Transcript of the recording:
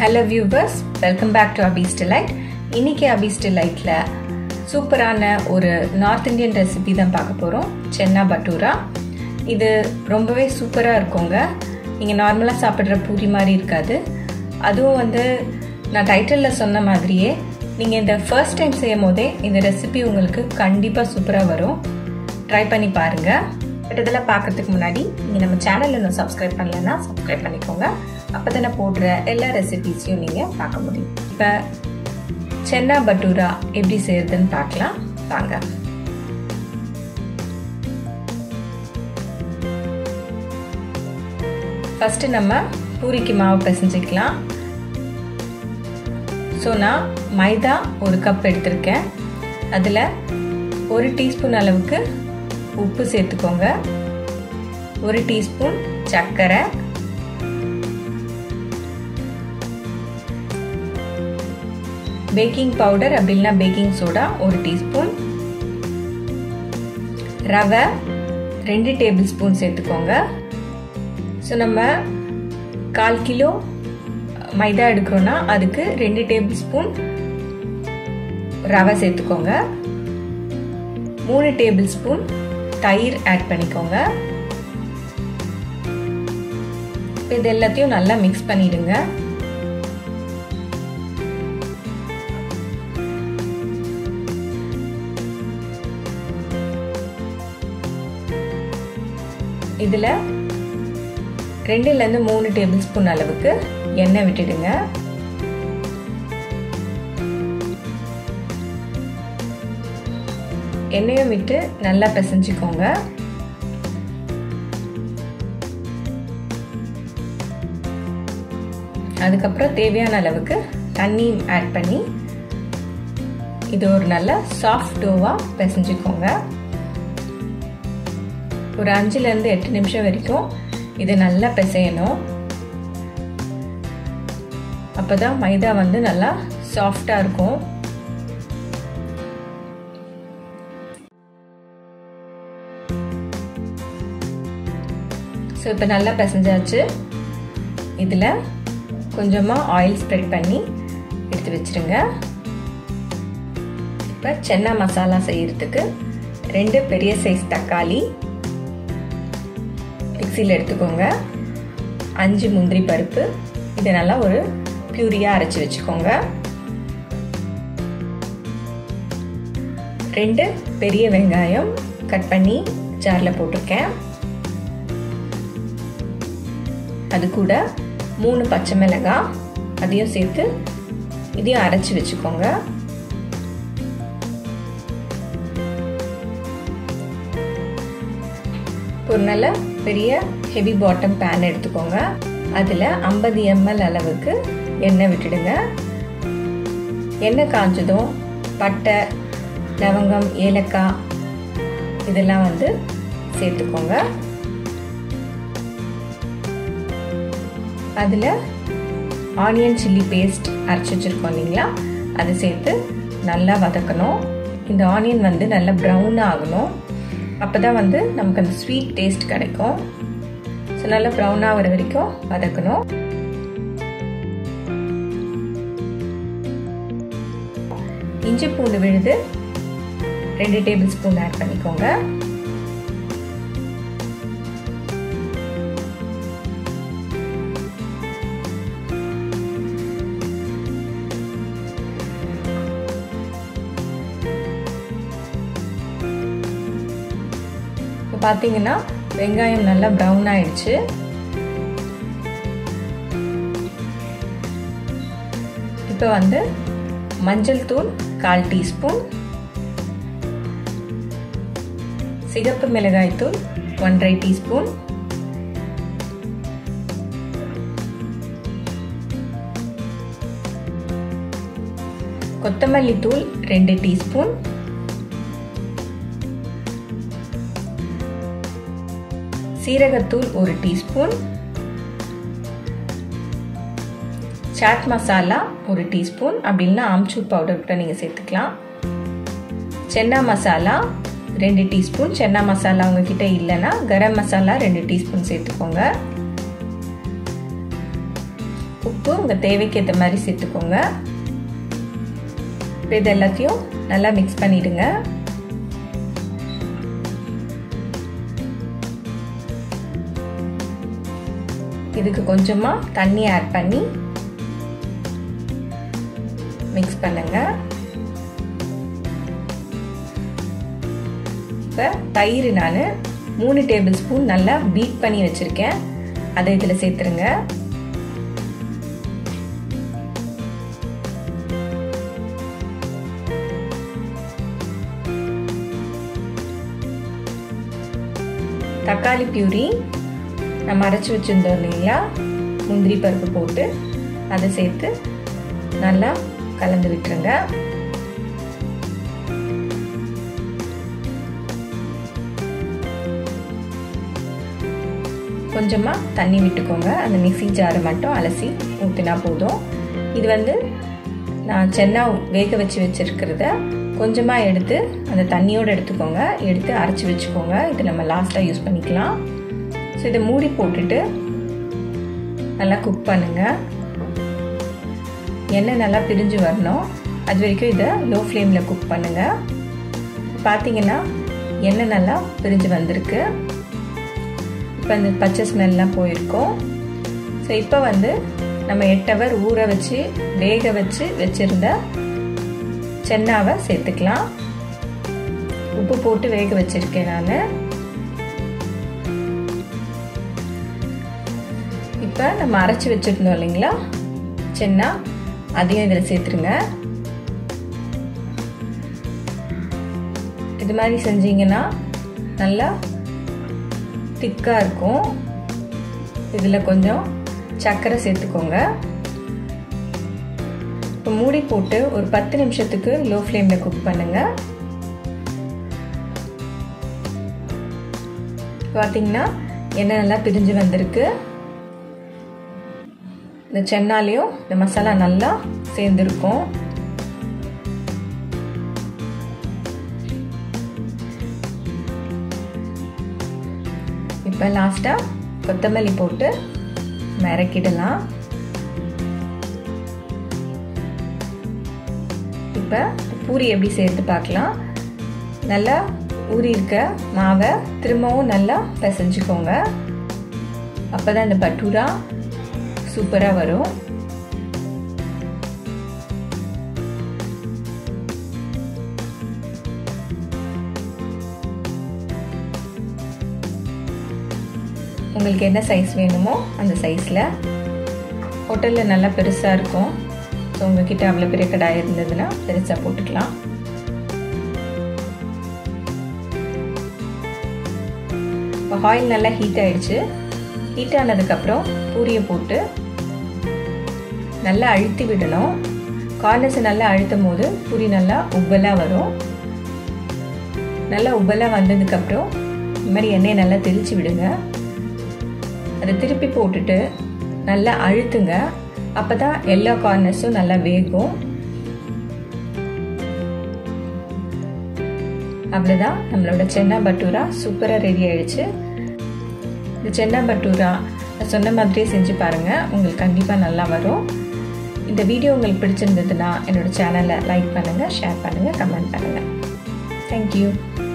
hello viewers welcome back to Abi's delight இன்னைக்கு அபீஸ் டிலைட்டில் சூப்பரான ஒரு நார்த் இந்தியன் ரெசிபி தான் பார்க்க போகிறோம் சென்னா பட்டூரா இது ரொம்பவே சூப்பராக இருக்குங்க நீங்கள் நார்மலாக சாப்பிட்ற பூரி மாதிரி இருக்காது அதுவும் வந்து நான் டைட்டிலில் சொன்ன மாதிரியே நீங்கள் இந்த ஃபர்ஸ்ட் டைம் செய்யும் போதே இந்த ரெசிபி உங்களுக்கு கண்டிப்பாக சூப்பராக வரும் ட்ரை பண்ணி பாருங்கள் பட் இதெல்லாம் பார்க்கறதுக்கு முன்னாடி நீங்கள் நம்ம சேனல் இன்னும் சப்ஸ்கிரைப் பண்ணலன்னா சப்ஸ்கிரைப் பண்ணிக்கோங்க அப்போ தானே போடுற எல்லா ரெசிபீஸையும் நீங்கள் பார்க்க முடியும் இப்போ சென்னா பட்டூரா எப்படி செய்யறதுன்னு பார்க்கலாம் வாங்க ஃபஸ்ட்டு நம்ம பூரிக்கு மாவு பிசைஞ்சிக்கலாம் ஸோ நான் மைதா ஒரு கப் எடுத்திருக்கேன் அதில் ஒரு டீஸ்பூன் அளவுக்கு உப்பு சேர்த்துக்கோங்க ஒரு டீஸ்பூன் சர்க்கரை பேக்கிங் பவுடர் அப்படி இல்லைனா பேக்கிங் சோடா ஒரு டீஸ்பூன் ரவை ரெண்டு டேபிள் ஸ்பூன் சேர்த்துக்கோங்க ஸோ நம்ம கால் கிலோ மைதா எடுக்கிறோன்னா அதுக்கு ரெண்டு டேபிள் ஸ்பூன் ரவை சேர்த்துக்கோங்க மூணு டேபிள் ஸ்பூன் தயிர் ஆட் பண்ணிக்கோங்க இது எல்லாத்தையும் நல்லா மிக்ஸ் பண்ணிடுங்க இதில் ரெண்டுலேருந்து மூணு டேபிள் ஸ்பூன் அளவுக்கு எண்ணெய் விட்டுடுங்க எண்ணெயும் விட்டு நல்லா பிசைஞ்சிக்கோங்க அதுக்கப்புறம் தேவையான அளவுக்கு தண்ணி ஆட் பண்ணி இது ஒரு நல்ல சாஃப்ட் டோவாக பிசைஞ்சிக்கோங்க ஒரு அஞ்சுலேருந்து எட்டு நிமிஷம் வரைக்கும் இது நல்லா பிசையணும் அப்போ தான் மைதா வந்து நல்லா சாஃப்டாக இருக்கும் ஸோ இப்போ நல்லா பிசைஞ்சாச்சு இதில் கொஞ்சமாக ஆயில் ஸ்ப்ரெட் பண்ணி எடுத்து வச்சுருங்க இப்போ சென்னா மசாலா செய்கிறதுக்கு ரெண்டு பெரிய சைஸ் தக்காளி மிக்சியில் எடுத்துக்கோங்க அஞ்சு முந்திரி பருப்பு இதை நல்லா ஒரு பியூரியாக அரைச்சி வச்சுக்கோங்க ரெண்டு பெரிய வெங்காயம் கட் பண்ணி ஜாரில் போட்டிருக்கேன் அது கூட மூணு பச்சை மிளகாய் அதையும் சேர்த்து இதையும் அரைச்சி வச்சுக்கோங்க ஒரு நல்ல பெரிய ஹெவி பாட்டம் பேன் எடுத்துக்கோங்க அதில் ஐம்பது எம்எல் அளவுக்கு எண்ணெய் விட்டுடுங்க எண்ணெய் காஞ்சதும் பட்டை லவங்கம் ஏலக்காய் இதெல்லாம் வந்து சேர்த்துக்கோங்க அதில் ஆனியன் சில்லி பேஸ்ட் அரைச்சி வச்சுருக்கோம் இல்லைங்களா அதை சேர்த்து நல்லா வதக்கணும் இந்த ஆனியன் வந்து நல்லா ப்ரௌன் ஆகணும் அப்போ தான் வந்து நமக்கு அந்த ஸ்வீட் டேஸ்ட் கிடைக்கும் ஸோ நல்லா ப்ரௌன் ஆகிற வரைக்கும் வதக்கணும் இஞ்சி பூண்டு விழுது ரெண்டு டேபிள் ஸ்பூன் ஆட் பண்ணிக்கோங்க இப்போ பார்த்தீங்கன்னா வெங்காயம் நல்லா ப்ரௌன் ஆயிடுச்சு இப்போ வந்து மஞ்சள் தூள் கால் டீஸ்பூன் சிகப்பு மிளகாய் தூள் ஒன்றரை டீஸ்பூன் கொத்தமல்லி தூள் ரெண்டு டீஸ்பூன் சீரகத்தூள் ஒரு டீஸ்பூன் சாட் மசாலா ஒரு டீஸ்பூன் அப்படி இல்லைனா ஆம்ச்சூர் பவுடர் கூட நீங்கள் சேர்த்துக்கலாம் சென்னா மசாலா ரெண்டு டீஸ்பூன் சென்னா மசாலா உங்ககிட்ட இல்லைன்னா கரம் மசாலா ரெண்டு டீஸ்பூன் சேர்த்துக்கோங்க உப்பு உப்பு உங்கள் தேவைக்கு ஏற்ற மாதிரி சேர்த்துக்கோங்க இப்போ இது எல்லாத்தையும் நல்லா மிக்ஸ் பண்ணிடுங்க இதுக்கு கொஞ்சமாக தண்ணி ஆட் பண்ணி மிக்ஸ் பண்ணுங்க இப்போ தயிர் நான் மூணு டேபிள் ஸ்பூன் நல்லா பீட் பண்ணி வச்சுருக்கேன் அதை இதில் சேர்த்துருங்க தக்காளி பியூரி நம்ம அரைச்சி வச்சுருந்தோம் இல்லைங்களா முந்திரி பருப்பு போட்டு அதை சேர்த்து நல்லா கலந்து விட்டுருங்க கொஞ்சமாக தண்ணி விட்டுக்கோங்க அந்த மிக்சி ஜாரை மட்டும் அலசி ஊற்றினா போதும் இது வந்து நான் சென்னா வேக வச்சு வச்சுருக்கிறத கொஞ்சமாக எடுத்து அந்த தண்ணியோடு எடுத்துக்கோங்க எடுத்து அரைச்சி வச்சுக்கோங்க இது நம்ம லாஸ்ட்டாக யூஸ் பண்ணிக்கலாம் ஸோ இதை மூடி போட்டுட்டு நல்லா குக் பண்ணுங்கள் எண்ணெய் நல்லா பிரிஞ்சு வரணும் அது வரைக்கும் இதை லோ ஃப்ளேமில் குக் பண்ணுங்கள் பார்த்தீங்கன்னா எண்ணெய் நல்லா பிரிஞ்சு வந்திருக்கு இப்போ இந்த பச்சை ஸ்மெல்லாம் போயிருக்கோம் ஸோ இப்போ வந்து நம்ம எட்டு ஹவர் ஊற வச்சு வேக வச்சு வச்சுருந்த சென்னாவை சேர்த்துக்கலாம் உப்பு போட்டு வேக வச்சுருக்கேன் நான் இப்போ நம்ம அரைச்சி வச்சுருந்தோம் இல்லைங்களா சென்னா அதையும் இதில் சேர்த்துருங்க இது மாதிரி செஞ்சீங்கன்னா நல்லா திக்காக இருக்கும் இதில் கொஞ்சம் சர்க்கரை சேர்த்துக்கோங்க இப்போ மூடி போட்டு ஒரு பத்து நிமிஷத்துக்கு லோ ஃப்ளேமில் குக் பண்ணுங்கள் பார்த்தீங்கன்னா எண்ணெய் நல்லா பிரிஞ்சு வந்திருக்கு இந்த சென்னாலையும் இந்த மசாலா நல்லா சேர்ந்துருக்கும் இப்போ லாஸ்ட்டாக கொத்தமல்லி போட்டு மிரக்கிடலாம் இப்போ பூரி எப்படி சேர்த்து பார்க்கலாம் நல்லா ஊறி இருக்க மாவை திரும்பவும் நல்லா பிசைஞ்சுக்கோங்க அப்போ தான் இந்த பட்டூரா சூப்பராக வரும் உங்களுக்கு என்ன சைஸ் வேணுமோ அந்த சைஸில் ஹோட்டலில் நல்லா பெருசாக இருக்கும் ஸோ உங்ககிட்ட அவ்வளோ பெரிய கடாய் இருந்ததுன்னா பெருசாக போட்டுக்கலாம் இப்போ ஆயில் நல்லா ஹீட் ஆயிடுச்சு ஹீட் ஆனதுக்கப்புறம் பூரியை போட்டு நல்லா அழுத்தி விடணும் கார்னர்ஸை நல்லா அழுத்தும் போது பூரி நல்லா உப்பலாக வரும் நல்லா உப்பலாக வந்ததுக்கப்புறம் இந்த மாதிரி எண்ணெயை நல்லா தெளித்து விடுங்க அதை திருப்பி போட்டுட்டு நல்லா அழுத்துங்க அப்போ தான் எல்லா கார்னர்ஸும் நல்லா வேகும் அவ்வளோதான் நம்மளோட சென்னா பட்டூரா சூப்பராக ரெடி ஆயிடுச்சு இந்த சென்னா பட்டூரா நான் சொன்ன மாதிரியே செஞ்சு பாருங்கள் உங்களுக்கு கண்டிப்பாக நல்லா வரும் இந்த வீடியோ உங்களுக்கு பிடிச்சிருந்ததுன்னா என்னோட சேனலை லைக் பண்ணுங்கள் ஷேர் பண்ணுங்கள் கமெண்ட் பண்ணுங்கள் தேங்க்யூ